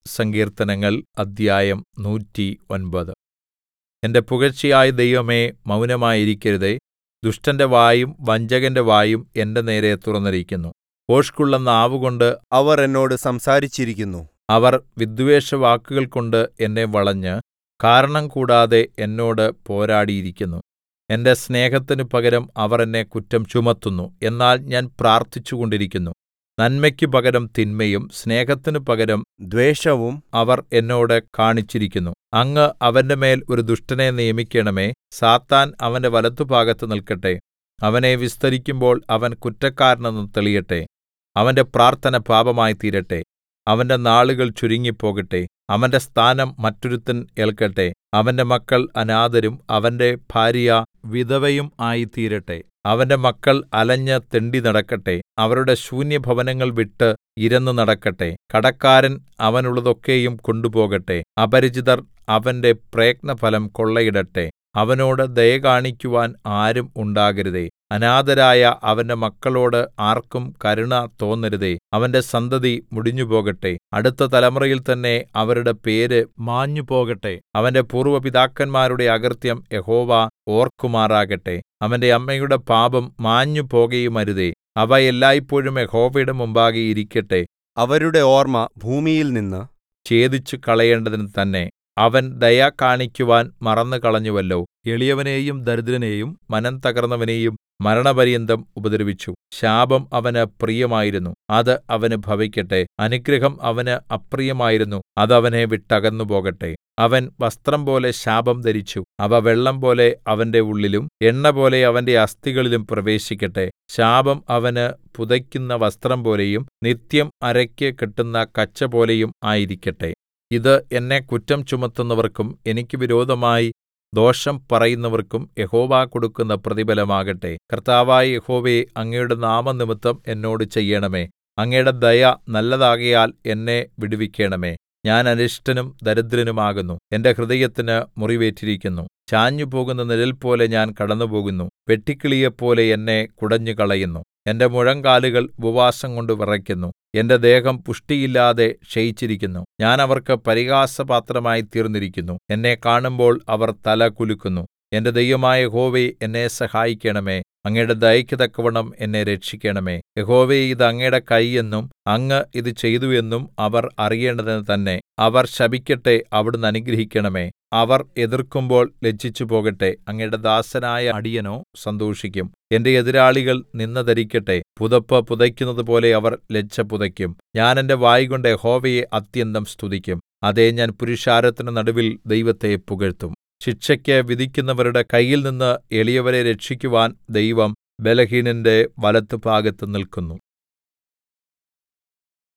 സങ്കീർത്തനങ്ങൾ അദ്ധ്യായം നൂറ്റി ഒൻപത് എന്റെ പുകഴ്ചയായ ദൈവമേ മൗനമായിരിക്കരുതേ ദുഷ്ടന്റെ വായും വഞ്ചകന്റെ വായും എന്റെ നേരെ തുറന്നിരിക്കുന്നു ഭോഷ്കുള്ള നാവുകൊണ്ട് അവർ എന്നോട് സംസാരിച്ചിരിക്കുന്നു അവർ വിദ്വേഷവാക്കുകൾകൊണ്ട് എന്നെ വളഞ്ഞ് കാരണം കൂടാതെ എന്നോട് പോരാടിയിരിക്കുന്നു എന്റെ സ്നേഹത്തിന് പകരം അവർ എന്നെ കുറ്റം ചുമത്തുന്നു എന്നാൽ ഞാൻ പ്രാർത്ഥിച്ചുകൊണ്ടിരിക്കുന്നു നന്മയ്ക്ക് പകരം തിന്മയും സ്നേഹത്തിന് പകരം ദ്വേഷവും അവർ എന്നോട് കാണിച്ചിരിക്കുന്നു അങ്ങ് അവന്റെ മേൽ ഒരു ദുഷ്ടനെ നിയമിക്കണമേ സാത്താൻ അവന്റെ വലത്തുഭാഗത്ത് നിൽക്കട്ടെ അവനെ വിസ്തരിക്കുമ്പോൾ അവൻ കുറ്റക്കാരനെന്ന് തെളിയട്ടെ അവന്റെ പ്രാർത്ഥന പാപമായി തീരട്ടെ അവന്റെ നാളുകൾ ചുരുങ്ങിപ്പോകട്ടെ അവന്റെ സ്ഥാനം മറ്റൊരുത്തൻ ഏൽക്കട്ടെ അവന്റെ മക്കൾ അനാഥരും അവന്റെ ഭാര്യ വിധവയും ആയിത്തീരട്ടെ അവന്റെ മക്കൾ അലഞ്ഞ് തെണ്ടി നടക്കട്ടെ അവരുടെ ശൂന്യഭവനങ്ങൾ വിട്ട് ഇരന്നു നടക്കട്ടെ കടക്കാരൻ അവനുള്ളതൊക്കെയും കൊണ്ടുപോകട്ടെ അപരിചിതർ അവന്റെ പ്രയത്നഫലം കൊള്ളയിടട്ടെ അവനോട് ദയ കാണിക്കുവാൻ ആരും ഉണ്ടാകരുതേ അനാഥരായ അവന്റെ മക്കളോട് ആർക്കും കരുണ തോന്നരുതേ അവന്റെ സന്തതി മുടിഞ്ഞുപോകട്ടെ അടുത്ത തലമുറയിൽ തന്നെ അവരുടെ പേര് മാഞ്ഞുപോകട്ടെ അവന്റെ പൂർവ്വ പിതാക്കന്മാരുടെ അകൃത്യം യഹോവ ഓർക്കുമാറാകട്ടെ അവന്റെ അമ്മയുടെ പാപം മാഞ്ഞുപോകയുമരുതേ അവ എല്ലായ്പോഴും യഹോവയുടെ മുമ്പാകെ ഇരിക്കട്ടെ അവരുടെ ഓർമ്മ ഭൂമിയിൽ നിന്ന് ഛേദിച്ചു കളയേണ്ടതിന് തന്നെ അവൻ ദയ കാണിക്കുവാൻ മറന്നുകളഞ്ഞുവല്ലോ എളിയവനെയും ദരിദ്രനെയും മനം തകർന്നവനെയും മരണപര്യന്തം ഉപദ്രവിച്ചു ശാപം അവന് പ്രിയമായിരുന്നു അത് അവന് ഭവിക്കട്ടെ അനുഗ്രഹം അവന് അപ്രിയമായിരുന്നു അത് അവനെ വിട്ടകന്നു പോകട്ടെ അവൻ വസ്ത്രംപോലെ ശാപം ധരിച്ചു അവ വെള്ളംപോലെ അവന്റെ ഉള്ളിലും എണ്ണപോലെ അവന്റെ അസ്ഥികളിലും പ്രവേശിക്കട്ടെ ശാപം അവന് പുതയ്ക്കുന്ന വസ്ത്രം പോലെയും നിത്യം അരയ്ക്ക് കെട്ടുന്ന കച്ചപോലെയും ആയിരിക്കട്ടെ ഇത് എന്നെ കുറ്റം ചുമത്തുന്നവർക്കും എനിക്ക് വിരോധമായി ദോഷം പറയുന്നവർക്കും യഹോവ കൊടുക്കുന്ന പ്രതിഫലമാകട്ടെ കർത്താവായ യഹോവേ അങ്ങയുടെ നാമനിമിത്തം എന്നോട് ചെയ്യണമേ അങ്ങയുടെ ദയ നല്ലതാകയാൽ എന്നെ വിടുവിക്കണമേ ഞാൻ അരിഷ്ടനും ദരിദ്രനുമാകുന്നു എന്റെ ഹൃദയത്തിന് മുറിവേറ്റിരിക്കുന്നു ചാഞ്ഞുപോകുന്ന നിഴൽപോലെ ഞാൻ കടന്നുപോകുന്നു വെട്ടുക്കിളിയെപ്പോലെ എന്നെ കുടഞ്ഞുകളയുന്നു എന്റെ മുഴങ്കാലുകൾ ഉപവാസം കൊണ്ട് വിറയ്ക്കുന്നു എന്റെ ദേഹം പുഷ്ടിയില്ലാതെ ക്ഷയിച്ചിരിക്കുന്നു ഞാൻ അവർക്ക് പരിഹാസപാത്രമായി തീർന്നിരിക്കുന്നു എന്നെ കാണുമ്പോൾ അവർ തല കുലുക്കുന്നു എന്റെ ദൈവമായ യഹോവേ എന്നെ സഹായിക്കണമേ അങ്ങയുടെ ദയയ്ക്ക് തക്കവണ്ണം എന്നെ രക്ഷിക്കണമേ യഹോവേ ഇത് അങ്ങയുടെ കൈ എന്നും അങ്ങ് ഇത് ചെയ്തു എന്നും അവർ അറിയേണ്ടതിന് തന്നെ അവർ ശപിക്കട്ടെ അവിടുന്ന് അനുഗ്രഹിക്കണമേ അവർ എതിർക്കുമ്പോൾ ലജ്ജിച്ചു പോകട്ടെ അങ്ങയുടെ ദാസനായ അടിയനോ സന്തോഷിക്കും എന്റെ എതിരാളികൾ നിന്ന ധരിക്കട്ടെ പുതപ്പ് പുതയ്ക്കുന്നതുപോലെ അവർ ലജ്ജ പുതയ്ക്കും ഞാൻ എന്റെ വായ്കൊണ്ട് യഹോവയെ അത്യന്തം സ്തുതിക്കും അതേ ഞാൻ പുരുഷാരത്തിന് നടുവിൽ ദൈവത്തെ പുകഴ്ത്തും ശിക്ഷയ്ക്ക് വിധിക്കുന്നവരുടെ കയ്യിൽനിന്ന് എളിയവരെ രക്ഷിക്കുവാൻ ദൈവം ബലഹീനന്റെ വലത്തുഭാഗത്ത് നിൽക്കുന്നു